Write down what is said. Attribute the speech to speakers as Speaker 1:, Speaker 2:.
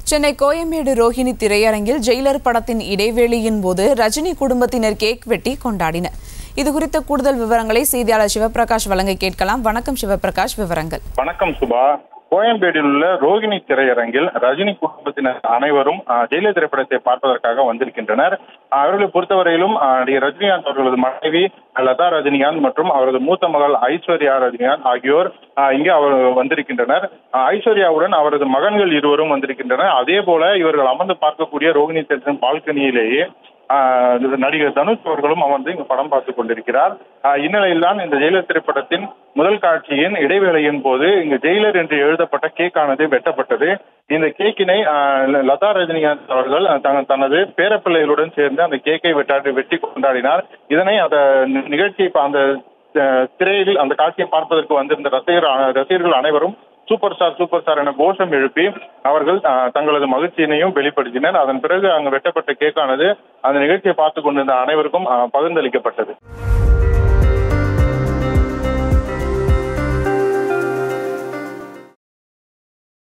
Speaker 1: சென்னை கோயம்பேடு ரோஹிணி திரையரங்கில் ஜெயிலர் படத்தின் இடைவேளையின் போது ரஜினி குடும்பத்தினர் கேக் வெட்டி கொண்டாடினர் இது குறித்த கூடுதல் விவரங்களை செய்தியாளர் சிவபிரகாஷ் வழங்க கேட்கலாம் வணக்கம் சிவபிரகாஷ் விவரங்கள்
Speaker 2: வணக்கம் சுபா கோயம்பேடில் உள்ள ரோகிணி திரையரங்கில் ரஜினி குடும்பத்தினர் அனைவரும் அஹ், ஜெயிலர் திரைப்படத்தை பார்ப்பதற்காக வந்திருக்கின்றனர் அஹ், அவர்களை பொறுத்தவரையிலும் அஹ், நடிகர் ரஜினிகாந்த் அவர்களது மனைவி லதா ரஜினிகாந்த் மற்றும் அவரது மூத்த மகள் ஐஸ்வர்யா ரஜினிகாந்த் ஆகியோர் அஹ், இங்கே அவர் வந்திருக்கின்றனர் அஹ், ஐஸ்வர்யாவுடன் அவரது மகன்கள் இருவரும் வந்திருக்கின்றனர் அதே போல இவர்கள் அமர்ந்து பார்க்கக்கூடிய ரோகிணி தியேட்டரின் பால்கனியிலேயே ஆஹ் நடிகர் தனுஷ் அவர்களும் அமர்ந்து இங்கு படம் பார்த்துக் கொண்டிருக்கிறார் ஆஹ் இந்நிலையில் தான் இந்த ஜெயிலர் திரைப்படத்தின் முதல் காட்சியின் இடைவேளையின் போது இங்கு ஜெயிலர் என்று எழுதப்பட்ட கேக்கானது வெட்டப்பட்டது இந்த கேக்கினை ஆஹ் லதா ரஜினிகாந்த் அவர்கள் தன- தனது பேரப்பிள்ளைகளுடன் சேர்ந்து அந்த கேக்கை வெட்டாடி வெட்டி கொண்டாடினார் இதனை அந்த நி- நிகழ்ச்சியை பா- அந்த அஹ், திரையில் அந்த காட்சியை பார்ப்பதற்கு வந்திருந்த ரசிகர் ரசிகர்கள் அனைவரும் சூப்பர் ஸ்டார் சூப்பர் ஸ்டார் என கோஷம் எழுப்பி அவர்கள் அஹ், தங்களது மகிழ்ச்சியினையும் வெளிப்படுத்தினர் அதன் பிறகு அங்கு வெட்டப்பட்ட கேக்கானது அந்த நிகழ்ச்சியை பார்த்து கொண்டிருந்த அனைவருக்கும் அஹ், பகிர்ந்தளிக்கப்பட்டது